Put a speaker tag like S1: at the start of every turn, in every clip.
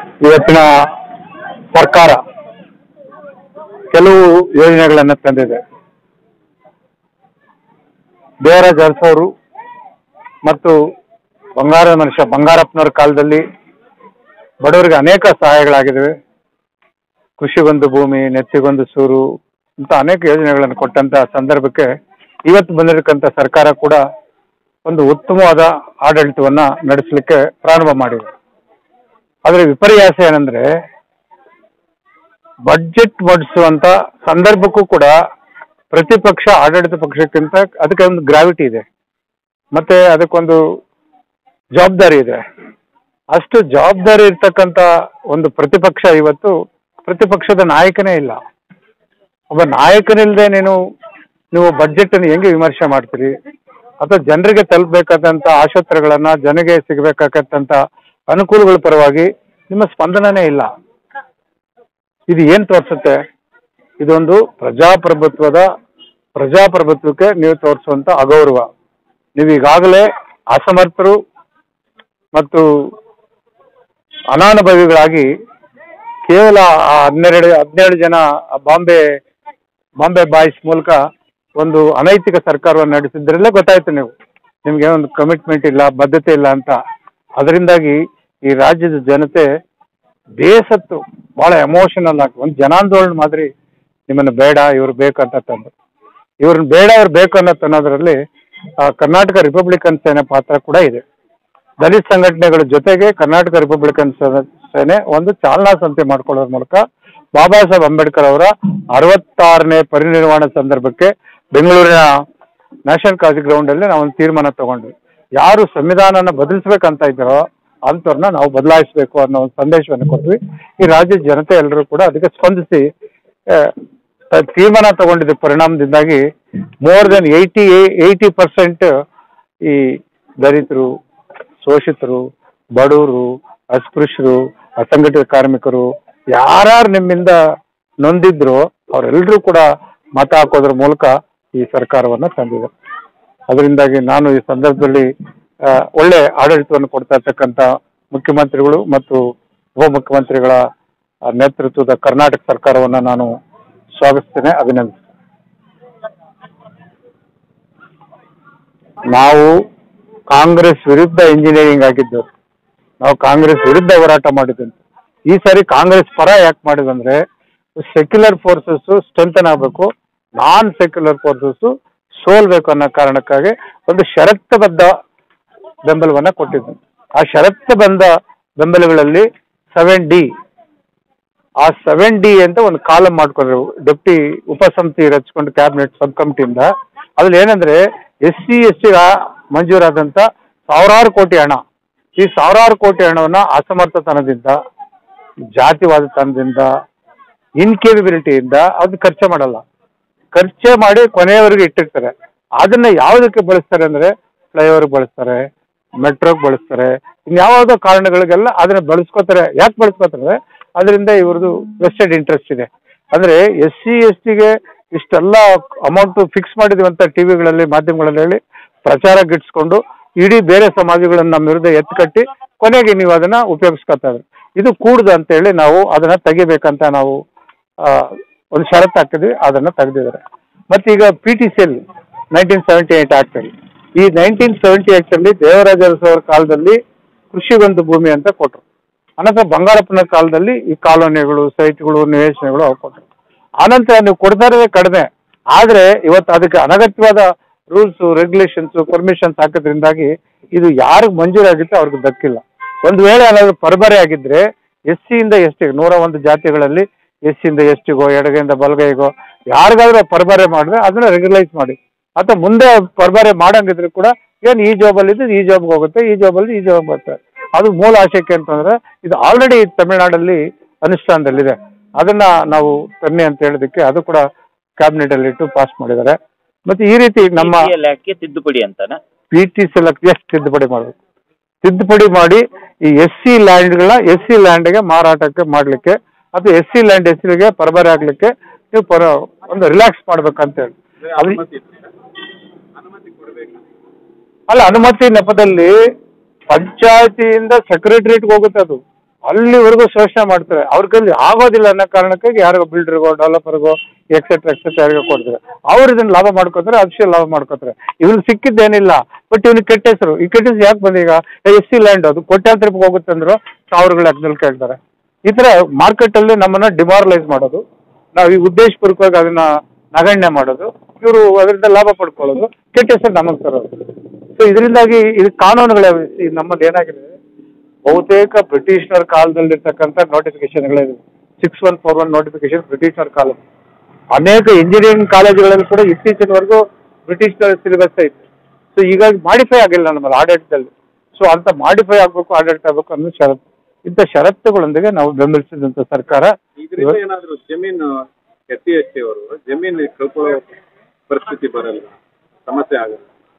S1: ಇವತ್ತಿನ ಸರ್ಕಾರ ಕೆಲವು ಯೋಜನೆಗಳನ್ನು ತಂದಿದೆ ದೇವರಾಜ್ ಅರಸವರು ಮತ್ತು ಬಂಗಾರ ಮನುಷ್ಯ ಬಂಗಾರಪ್ಪನವ್ರ ಕಾಲದಲ್ಲಿ ಬಡವರಿಗೆ ಅನೇಕ ಸಹಾಯಗಳಾಗಿದ್ದಾವೆ ಕೃಷಿಗೊಂದು ಭೂಮಿ ನೆತ್ತಿಗೊಂದು ಸೂರು ಅಂತ ಅನೇಕ ಯೋಜನೆಗಳನ್ನು ಕೊಟ್ಟಂತ ಸಂದರ್ಭಕ್ಕೆ ಇವತ್ತು ಬಂದಿರತಕ್ಕಂಥ ಸರ್ಕಾರ ಕೂಡ ಒಂದು ಉತ್ತಮವಾದ ಆಡಳಿತವನ್ನ ನಡೆಸಲಿಕ್ಕೆ ಪ್ರಾರಂಭ ಮಾಡಿದೆ ಆದರೆ ವಿಪರ್ಯಾಸ ಏನಂದ್ರೆ ಬಡ್ಜೆಟ್ ಮಂಡಿಸುವಂತ ಸಂದರ್ಭಕ್ಕೂ ಕೂಡ ಪ್ರತಿಪಕ್ಷ ಆಡಳಿತ ಪಕ್ಷಕ್ಕಿಂತ ಅದಕ್ಕೆ ಒಂದು ಗ್ರಾವಿಟಿ ಇದೆ ಮತ್ತೆ ಅದಕ್ಕೊಂದು ಜವಾಬ್ದಾರಿ ಇದೆ ಅಷ್ಟು ಜವಾಬ್ದಾರಿ ಇರ್ತಕ್ಕಂಥ ಒಂದು ಪ್ರತಿಪಕ್ಷ ಇವತ್ತು ಪ್ರತಿಪಕ್ಷದ ನಾಯಕನೇ ಇಲ್ಲ ಒಬ್ಬ ನಾಯಕನಿಲ್ಲದೆ ನೀನು ನೀವು ಬಡ್ಜೆಟ್ ಅನ್ನು ಹೆಂಗೆ ವಿಮರ್ಶೆ ಮಾಡ್ತೀರಿ ಅಥವಾ ಜನರಿಗೆ ತಲುಪಬೇಕಾದಂತ ಆಶೋತ್ತರಗಳನ್ನ ಜನಗೆ ಸಿಗಬೇಕಾಗತ್ತಂತ ಅನುಕೂಲಗಳ ಪರವಾಗಿ ನಿಮ್ಮ ಸ್ಪಂದನನೇ ಇಲ್ಲ ಇದು ಏನ್ ತೋರಿಸುತ್ತೆ ಇದೊಂದು ಪ್ರಜಾಪ್ರಭುತ್ವದ ಪ್ರಜಾಪ್ರಭುತ್ವಕ್ಕೆ ನೀವು ತೋರಿಸುವಂತ ಅಗೌರವ ನೀವು ಈಗಾಗಲೇ ಅಸಮರ್ಥರು ಮತ್ತು ಅನಾನುಭವಿಗಳಾಗಿ ಕೇವಲ ಆ ಹನ್ನೆರಡು ಹದಿನೇಳು ಜನ ಆ ಬಾಂಬೆ ಬಾಂಬೆ ಬಾಯ್ಸ್ ಮೂಲಕ ಒಂದು ಅನೈತಿಕ ಸರ್ಕಾರವನ್ನು ನಡೆಸಿದ್ರಲ್ಲೇ ಗೊತ್ತಾಯ್ತು ನೀವು ನಿಮ್ಗೆ ಒಂದು ಕಮಿಟ್ಮೆಂಟ್ ಇಲ್ಲ ಬದ್ಧತೆ ಇಲ್ಲ ಅಂತ ಅದರಿಂದಾಗಿ ಈ ರಾಜ್ಯದ ಜನತೆ ಬೇಸತ್ತು ಬಹಳ ಎಮೋಷನಲ್ ಆಗಿ ಒಂದು ಜನಾಂದೋಲನ ಮಾದರಿ ನಿಮ್ಮನ್ನು ಬೇಡ ಇವ್ರು ಬೇಕು ಅಂತ ತಂದು ಇವ್ರನ್ನ ಬೇಡ ಇವ್ರು ಬೇಕು ಅನ್ನೋ ಅನ್ನೋದ್ರಲ್ಲಿ ಆ, ಕರ್ನಾಟಕ ರಿಪಬ್ಲಿಕನ್ ಸೇನೆ ಪಾತ್ರ ಕೂಡ ಇದೆ ದಲಿತ ಸಂಘಟನೆಗಳ ಜೊತೆಗೆ ಕರ್ನಾಟಕ ರಿಪಬ್ಲಿಕನ್ ಸೇ- ಸೇನೆ ಒಂದು ಚಾಲನಾ ಸಂತೆ ಮಾಡ್ಕೊಳ್ಳೋದ್ರ ಮೂಲಕ ಬಾಬಾ ಸಾಹೇಬ್ ಅಂಬೇಡ್ಕರ್ ಅವರ ಅರವತ್ತಾರನೇ ಪರಿನಿರ್ವಾಣ ಸಂದರ್ಭಕ್ಕೆ ಬೆಂಗಳೂರಿನ ನ್ಯಾಷನಲ್ ಕಾಲೇಜ್ ಗ್ರೌಂಡ್ ಅಲ್ಲಿ ನಾವು ಒಂದು ತೀರ್ಮಾನ ತಗೊಂಡ್ವಿ ಯಾರು ಸಂವಿಧಾನನ ಬದಲಿಸ್ಬೇಕಂತ ಇದ್ದಾರೋ ಅಂಥವ್ರನ್ನ ನಾವು ಬದಲಾಯಿಸಬೇಕು ಅನ್ನೋ ಒಂದು ಸಂದೇಶವನ್ನು ಕೊಟ್ವಿ ಈ ರಾಜ್ಯದ ಜನತೆ ಎಲ್ಲರೂ ಕೂಡ ಅದಕ್ಕೆ ಸ್ಪಂದಿಸಿ ಆ, ತ- ತೀರ್ಮಾನ ತಗೊಂಡಿದ್ದ ಪರಿಣಾಮದಿಂದಾಗಿ more than eighty eighty percent ಈ ದಲಿತರು ಶೋಷಿತರು ಬಡವರು ಅಸ್ಪೃಶ್ಯರು ಅಸಂಘಟಿತ ಕಾರ್ಮಿಕರು ಯಾರ್ಯಾರು ನಿಮ್ಮಿಂದ ನೊಂದಿದ್ರು ಅವರೆಲ್ಲರೂ ಕೂಡ ಮತ ಹಾಕೋದ್ರ ಮೂಲಕ ಈ ಸರ್ಕಾರವನ್ನ ತಂದಿದೆ ಅದರಿಂದಾಗಿ ನಾನು ಈ ಸಂದರ್ಭದಲ್ಲಿ ಆ, ಒಳ್ಳೆ ಆಡಳಿತವನ್ನು ಕೊಡ್ತಾ ಇರ್ತಕ್ಕಂಥ ಮುಖ್ಯಮಂತ್ರಿಗಳು ಮತ್ತು ಉಪಮುಖ್ಯಮಂತ್ರಿಗಳ ಆ, ನೇತೃತ್ವದ ಕರ್ನಾಟಕ ಸರ್ಕಾರವನ್ನ ನಾನು ಸ್ವಾಗತಿಸ್ತೇನೆ ಅಭಿನಂದಿಸ್ತೇನೆ ನಾವು ಕಾಂಗ್ರೆಸ್ ವಿರುದ್ಧ ಇಂಜಿನಿಯರಿಂಗ್ ಆಗಿದ್ದು ನಾವು ಕಾಂಗ್ರೆಸ್ ವಿರುದ್ಧ ಹೋರಾಟ ಮಾಡಿದ್ದಂತೆ ಈ ಸಾರಿ ಕಾಂಗ್ರೆಸ್ ಪರ ಯಾಕೆ ಮಾಡಿದಂದ್ರೆ ಸೆಕ್ಯುಲರ್ ಫೋರ್ಸಸ್ ಸ್ಟ್ರೆಂಥನ್ ಆಗಬೇಕು ನಾನ್ ಸೆಕ್ಯುಲರ್ ಫೋರ್ಸಸ್ ಸೋಲ್ಬೇಕು ಅನ್ನೋ ಕಾರಣಕ್ಕಾಗಿ ಒಂದು ಷರತ್ತುಬದ್ಧ ಬೆಂಬಲವನ್ನ ಕೊಟ್ಟಿದ್ದು ಆ ಷರತ್ತುಬದ್ಧ ಬೆಂಬಲಗಳಲ್ಲಿ ಸೆವೆನ್ ಡಿ ಆ ಸೆವೆನ್ ಡಿ ಅಂತ ಒಂದು ಕಾಲಮ್ ಮಾಡ್ಕೊಂಡ್ರು ಡೆಪ್ಟಿ ಉಪಸಮಿತಿ ರಚಿಕೊಂಡು ಕ್ಯಾಬಿನೆಟ್ ಸಬ್ ಕಮಿಟಿಯಿಂದ ಅದ್ರಲ್ಲಿ ಏನಂದ್ರೆ ಎಸ್ ಸಿ ಎಸ್ ಟಿ ಮಂಜೂರಾದಂತ ಸಾವಿರಾರು ಕೋಟಿ ಹಣ ಈ ಸಾವಿರಾರು ಕೋಟಿ ಹಣವನ್ನ ಅಸಮರ್ಥತನದಿಂದ ಜಾತಿವಾದತನದಿಂದ ಇನ್ಕೇಪಬಿಲಿಟಿಯಿಂದ ಅದು ಖರ್ಚು ಮಾಡಲ್ಲ ಖರ್ಚೆ ಮಾಡಿ ಕೊನೆಯವರೆಗೆ ಇಟ್ಟಿರ್ತಾರೆ ಅದನ್ನ ಯಾವುದಕ್ಕೆ ಬಳಸ್ತಾರೆ ಅಂದ್ರೆ ಫ್ಲೈಓವರ್ಗೆ ಬಳಸ್ತಾರೆ ಮೆಟ್ರೋಗೆ ಬಳಸ್ತಾರೆ ಇನ್ಯಾವುದೋ ಕಾರಣಗಳಿಗೆಲ್ಲ ಅದನ್ನ ಬಳಸ್ಕೋತಾರೆ ಯಾಕೆ ಬಳಸ್ಕೋತಾರೆ ಅದರಿಂದ ಇವ್ರದ್ದು ವೆಸ್ಟೆಡ್ ಇಂಟ್ರೆಸ್ಟ್ ಇದೆ ಅಂದ್ರೆ ಎಸ್ ಸಿ ಎಸ್ ಟಿಗೆ ಇಷ್ಟೆಲ್ಲ ಅಮೌಂಟ್ ಫಿಕ್ಸ್ ಮಾಡಿದೀವಿ ಅಂತ ಟಿವಿಗಳಲ್ಲಿ ಮಾಧ್ಯಮಗಳಲ್ಲಿ ಹೇಳಿ ಪ್ರಚಾರ ಗಿಟ್ಸ್ಕೊಂಡು ಇಡೀ ಬೇರೆ ಸಮಾಜಗಳನ್ನ ನಮ್ಮ ವಿರುದ್ಧ ಎತ್ಕಟ್ಟಿ ಕೊನೆಗೆ ನೀವು ಅದನ್ನ ಉಪಯೋಗಿಸ್ಕೊತಾ ಇದ್ರಿ ಇದು ಕೂಡುದು ಅಂತ ಹೇಳಿ ನಾವು ಅದನ್ನ ತೆಗಿಬೇಕಂತ ನಾವು ಆ, ಒಂದು ಷರತ್ತು ಹಾಕಿದ್ವಿ ಅದನ್ನ ತೆಗೆದಿದ್ದಾರೆ ಮತ್ತೆ ಈಗ P T C L nineteen seventy eight act ಅಲ್ಲಿ ಈ ನೈನ್ಟೀನ್ ಸೆವೆಂಟಿ ಏಟ್ ಅಲ್ಲಿ ದೇವರಾಜ ಅರಸು ಅವರ ಕಾಲದಲ್ಲಿ ಕೃಷಿಗೊಂದು ಭೂಮಿ ಅಂತ ಕೊಟ್ರು ಅನಂತರ ಬಂಗಾರಪ್ಪನ ಕಾಲದಲ್ಲಿ ಈ ಕಾಲೋನಿಗಳು ಸೈಟ್ಗಳು ನಿವೇಶನಗಳು ಅವು ಕೊಟ್ರು ಆನಂತರ ನೀವು ಕೊಡ್ತಾ ಇರೋದೇ ಕಡಿಮೆ ಆದ್ರೆ ಇವತ್ತು ಅದಕ್ಕೆ ಅನಗತ್ಯವಾದ ರೂಲ್ಸ್ ರೆಗ್ಯುಲೇಷನ್ಸ್ ಪರ್ಮಿಷನ್ಸ್ ಹಾಕೋದ್ರಿಂದಾಗಿ ಇದು ಯಾರಿಗೆ ಮಂಜೂರಾಗಿತ್ತು ಅವ್ರಿಗೆ ದಕ್ಕಿಲ್ಲ ಒಂದು ವೇಳೆ ಏನಾದ್ರು ಪರಬರೆ ಆಗಿದ್ರೆ ಎಸ್ ಸಿಯಿಂದ ಎಸ್ ಟಿ ನೂರ ಒಂದು ಜಾತಿಗಳಲ್ಲಿ ಎಸ್ ಸಿಯಿಂದ ಎಸ್ ಟಿಗೋ ಎಡಗೈಯಿಂದ ಬಲಗೈಗೋ ಯಾರಿಗಾದ್ರೂ ಪರಬರೆ ಮಾಡಿದ್ರೆ ಅದನ್ನ ರೆಗ್ಯುಲೈಸ್ ಮಾಡಿ ಅಥವಾ ಮುಂದೆ ಪರಬರೆ ಮಾಡಂಗಿದ್ರೆ ಕೂಡ ಏನು ಈ ಜಾಬಲ್ಲಿ ಇದ್ದು ಈ ಜಾಬ್ಗೆ ಹೋಗುತ್ತೆ ಈ ಜಾಬಲ್ಲಿ ಈ ಜಾಬ್ ಬರುತ್ತೆ ಅದು ಮೂಲ ಆಶಯಕ್ಕೆ ಅಂತಂದ್ರೆ ಇದು ಆಲ್ರೆಡಿ ತಮಿಳುನಾಡಲ್ಲಿ ಅನುಷ್ಠಾನದಲ್ಲಿದೆ ಅದನ್ನ ನಾವು ತನ್ನಿ ಅಂತ ಹೇಳೋದಕ್ಕೆ ಅದು ಕೂಡ ಕ್ಯಾಬಿನೆಟ್ ಅಲ್ಲಿ ಇಟ್ಟು ಪಾಸ್ ಮಾಡಿದ್ದಾರೆ ಮತ್ತೆ ಈ ರೀತಿ ನಮ್ಮ
S2: PCL Act ಗೆ ತಿದ್ದುಪಡಿ ಅಂತಾನ
S1: ಪಿ ಟಿ ಸೆಲೆಕ್ಟ್ ಎಷ್ಟು ತಿದ್ದುಪಡಿ ಮಾಡಬೇಕು ತಿದ್ದುಪಡಿ ಮಾಡಿ ಈ ಎಸ್ ಸಿ ಲ್ಯಾಂಡ್ಗಳನ್ನ ಎಸ್ ಸಿ ಲ್ಯಾಂಡ್ಗೆ ಮಾರಾಟಕ್ಕೆ ಮಾಡಲಿಕ್ಕೆ ಅಥವಾ ಎಸ್ ಸಿ ಲ್ಯಾಂಡ್ ಎಸ್ ಸಿಗೆ ಪರಬರೆ ಆಗ್ಲಿಕ್ಕೆ ನೀವು ಪರ ಒಂದು ರಿಲ್ಯಾಕ್ಸ್ ಮಾಡ್ಬೇಕಂತ ಹೇಳಿ ಅದು- ಅಲ್ಲ ಅನುಮತಿ ನೆಪದಲ್ಲಿ ಪಂಚಾಯತಿಯಿಂದ ಸೆಕ್ರೆಟರಿಯೇಟ್ಗೆ ಹೋಗುತ್ತೆ ಅದು ಅಲ್ಲಿವರೆಗೂ ಶೋಷಣೆ ಮಾಡ್ತಾರೆ ಅವ್ರ ಕೈಲಿ ಆಗೋದಿಲ್ಲ ಅನ್ನೋ ಕಾರಣಕ್ಕಾಗಿ ಯಾರಿಗೋ ಬಿಲ್ಡರ್ಗೋ ಡೆವಲಪರ್ಗೋ ಎಕ್ಸೆಟ್ರಾ ಎಕ್ಸೆಟ್ರಾ ಯಾರಿಗೋ ಕೊಡ್ತಾರೆ ಅವ್ರು ಇದನ್ನ ಲಾಭ ಮಾಡ್ಕೋತಾರೆ ಅಫಿಷಿಯಲ್ ಲಾಭ ಮಾಡ್ಕೋತಾರೆ ಇವ್ನಿಗೆ ಸಿಕ್ಕಿದ್ದೇನಿಲ್ಲ ಬಟ್ ಇವ್ನಿಗೆ ಕೆಟ್ಟ ಹೆಸರು ಈ ಕೆಟ್ಟ ಹೆಸರು ಯಾಕೆ ಬಂದೀಗ ಎಸ್ ಸಿ ಲ್ಯಾಂಡ್ ಅದು ಕೋಟ್ಯಾಂತರ ರೂಪಾಯಿ ಹೋಗುತ್ತೆ ಅಂದ್ರು ಸಾವಿರಗಳ ಲೆಕ್ಕದಲ್ಲಿ ಕೇಳ್ತಾರೆ ಈ ಥರ ಮಾರ್ಕೆಟಲ್ಲಿ ನಮ್ಮನ್ನ ಡಿಮಾರಲೈಸ್ ಮಾಡೋದು ನಾವು ಈ ಉದ್ದೇಶಪೂರ್ವಕವಾಗಿ ಅದನ್ನ ನಗಣ್ಯ ಮಾಡೋದು ಇವರು ಅದರಿಂದ ಲಾಭ ಪಡ್ಕೊಳ್ಳೋದು ಕೆಟ್ಟ ಹೆಸರು ನಮಗೆ ತರೋದು ಸೊ ಇದರಿಂದಾಗಿ ಇದು ಕಾನೂನುಗಳ ಈ ನಮ್ಮದು ಏನಾಗಿದೆ ಬಹುತೇಕ ಬ್ರಿಟಿಷ್ನರ ಕಾಲದಲ್ಲಿರ್ತಕ್ಕಂಥ ನೋಟಿಫಿಕೇಶನ್ಗಳೇ six one four one notification ಬ್ರಿಟಿಷ್ನರ ಕಾಲದ ಅನೇಕ ಇಂಜಿನಿಯರಿಂಗ್ ಕಾಲೇಜುಗಳಲ್ಲಿ ಕೂಡ ಇತ್ತೀಚಿನವರೆಗೂ ಬ್ರಿಟಿಷ್ನರ ಸಿಲೆಬಸ್ ಐತೆ ಸೊ ಹೀಗಾಗಿ ಮಾಡಿಫೈ ಆಗಿಲ್ಲ ನಮ್ಮಲ್ಲಿ ಆಡಳಿತದಲ್ಲಿ ಸೊ ಅಂತ ಮಾಡಿಫೈ ಆಗಬೇಕು ಆಡಳಿತ ಆಗಬೇಕು ಅನ್ನೋ ಷರತ್ತು ಇಂಥ ಷರತ್ತುಗಳೊಂದಿಗೆ ನಾವು ಬೆಂಬಲಿಸಿದಂಥ ಸರ್ಕಾರ
S3: ಇದರಿಂದ ಏನಾದ್ರು ಜಮೀನು ಎಸ್ ಸಿ ಎಸ್ ಟಿ ಅವರು ಜಮೀನು ಕಳ್ಕೊಳ್ಳೋ ಪರಿಸ್ಥಿತಿ ಬರಲ್ಲ ಸಮಸ್ಯೆ ಆಗಲ್ಲ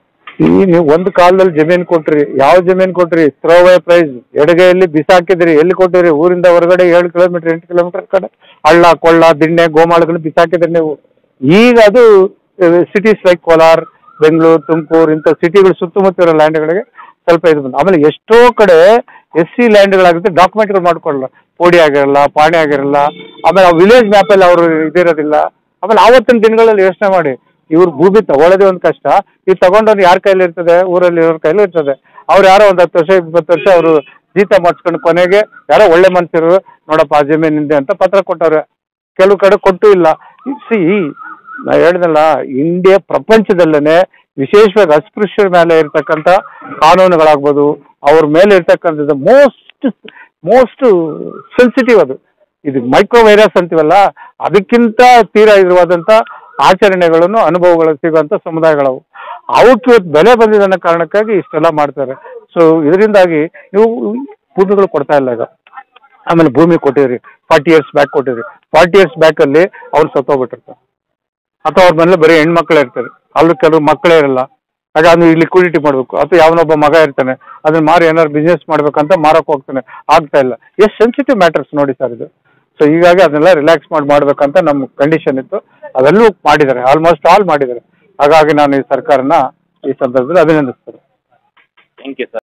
S1: ಈ ನೀವು ಒಂದು ಕಾಲದಲ್ಲಿ ಜಮೀನು ಕೊಟ್ರಿ ಯಾವ ಜಮೀನು ಕೊಟ್ರಿ ಥ್ರೋವೇ ಪ್ರೈಸ್ ಎಡಗೈಯಲ್ಲಿ ಬಿಸಾಕಿದ್ರಿ ಎಲ್ಲಿ ಕೊಟ್ಟಿರಿ ಊರಿಂದ ಹೊರಗಡೆ ಏಳು ಕಿಲೋಮೀಟರ್ ಎಂಟು ಕಿಲೋಮೀಟರ್ ಕಡೆ ಹಳ್ಳ ಕೊಳ್ಳ ದಿಣ್ಣೆ ಗೋಮಾಳಗಳು ಬಿಸಾಕಿದ್ರಿ ನೀವು ಈಗ ಅದು ಸಿಟೀಸ್ ಲೈಕ್ ಕೋಲಾರ ಬೆಂಗಳೂರು ತುಮಕೂರು ಇಂಥ ಸಿಟಿಗಳು ಸುತ್ತಮುತ್ತ ಇರೋ ಲ್ಯಾಂಡ್ಗಳಿಗೆ ಸ್ವಲ್ಪ ಇದು ಬಂದು ಆಮೇಲೆ ಎಷ್ಟೋ ಕಡೆ ಎಸ್ ಸಿ ಲ್ಯಾಂಡ್ಗಳಾಗುತ್ತೆ ಡಾಕ್ಯುಮೆಂಟ್ಗಳು ಮಾಡ್ಕೊಳ್ಳಲ್ಲ ಪೋಡಿ ಆಗಿರಲ್ಲ ಪಾಣಿ ಆಗಿರಲ್ಲ ಆಮೇಲೆ ವಿಲೇಜ್ ಮ್ಯಾಪಲ್ಲಿ ಅವರು ಇದಿರೋದಿಲ್ಲ ಆಮೇಲೆ ಆವತ್ತಿನ ದಿನಗಳಲ್ಲಿ ಯೋಚನೆ ಮಾಡಿ ಇವ್ರು ಭೂಮಿ ತಗೊಳ್ಳೋದೇ ಒಂದು ಕಷ್ಟ ಇದು ತಗೊಂಡವ್ನು ಯಾರ ಕೈಲಿ ಇರ್ತದೆ ಊರಲ್ಲಿ ಇವ್ರ ಕೈಲಿ ಇರ್ತದೆ ಅವ್ರು ಯಾರೋ ಒಂದು ಹತ್ತು ವರ್ಷ ಇಪ್ಪತ್ತು ವರ್ಷ ಅವರು ಜೀತ ಮಾಡಿಸ್ಕೊಂಡು ಕೊನೆಗೆ ಯಾರೋ ಒಳ್ಳೆ ಮನ್ಸಿರು ನೋಡಪ್ಪ ಆ ಜಮೀನಿಂದೆ ಅಂತ ಪತ್ರ ಕೊಟ್ಟವ್ರೆ ಕೆಲವು ಕಡೆ ಕೊಟ್ಟು ಇಲ್ಲ ಸಿ ನಾ ಹೇಳ್ದಲ್ಲ ಇಂಡಿಯಾ ಪ್ರಪಂಚದಲ್ಲೇ ವಿಶೇಷವಾಗಿ ಅಸ್ಪೃಶ್ಯರ ಮೇಲೆ ಇರ್ತಕ್ಕಂಥ ಕಾನೂನುಗಳಾಗ್ಬೋದು ಅವ್ರ ಮೇಲೆ ಇರ್ತಕ್ಕಂಥದ್ದು ಮೋಸ್ಟ್ ಮೋಸ್ಟ್ ಸೆನ್ಸಿಟಿವ್ ಅದು ಇದು ಮೈಕ್ರೋ ವೈರಸ್ ಅಂತೀವಲ್ಲ ಅದಕ್ಕಿಂತ ತೀರಾ ಇರುವಾದಂಥ ಆಚರಣೆಗಳನ್ನು ಅನುಭವಗಳು ಸಿಗುವಂಥ ಸಮುದಾಯಗಳವು ಅವಕ್ಕೆ ಇವತ್ತು ಬೆಲೆ ಬಂದಿದೆ ಅನ್ನೋ ಕಾರಣಕ್ಕಾಗಿ ಇಷ್ಟೆಲ್ಲ ಮಾಡ್ತಾರೆ ಸೊ ಇದರಿಂದಾಗಿ ನೀವು ಭೂಮಿಗಳು ಕೊಡ್ತಾ ಇಲ್ಲ ಈಗ ಆಮೇಲೆ ಭೂಮಿ ಕೊಟ್ಟಿರಿ ಫಾರ್ಟಿ ಇಯರ್ಸ್ ಬ್ಯಾಕ್ ಕೊಟ್ಟಿರಿ ಫಾರ್ಟಿ ಇಯರ್ಸ್ ಬ್ಯಾಕಲ್ಲಿ ಅವ್ರು ಸತ್ತೋಗ್ಬಿಟ್ಟಿರ್ತಾರೆ ಅಥವಾ ಅವ್ರ ಮನೇಲಿ ಬರೀ ಹೆಣ್ಮಕ್ಳೇ ಇರ್ತಾರೆ ಅಲ್ಲಿ ಕೆಲವು ಮಕ್ಕಳೇ ಇರಲ್ಲ ಆಗ ಅದನ್ನ ಲಿಕ್ವಿಡಿಟಿ ಮಾಡಬೇಕು ಅಥವಾ ಯಾವನೊಬ್ಬ ಮಗ ಇರ್ತಾನೆ ಅದನ್ನ ಮಾರಿ ಏನಾದ್ರು ಬಿಸ್ನೆಸ್ ಮಾಡ್ಬೇಕಂತ ಮಾರಕ್ಕೆ ಹೋಗ್ತಾನೆ ಆಗ್ತಾ ಇಲ್ಲ ಎಷ್ಟು ಸೆನ್ಸಿಟಿವ್ ಮ್ಯಾಟರ್ಸ್ ನೋಡಿ ಸರ್ ಇದು ಸೊ ಹೀಗಾಗಿ ಅದನ್ನೆಲ್ಲ ರಿಲ್ಯಾಕ್ಸ್ ಮಾಡಿ ಮಾಡ್ಬೇಕಂತ ನಮ್ಮ ಕಂಡೀಷನ್ ಇತ್ತು ಅದೆಲ್ಲೂ ಮಾಡಿದ್ದಾರೆ ಆಲ್ಮೋಸ್ಟ್ ಆಲ್ ಮಾಡಿದ್ದಾರೆ ಹಾಗಾಗಿ ನಾನು ಈ ಸರ್ಕಾರನ ಈ ಸಂದರ್ಭದಲ್ಲಿ ಅಭಿನಂದಿಸ್ತೇನೆ
S2: ಥ್ಯಾಂಕ್ ಯು ಸರ್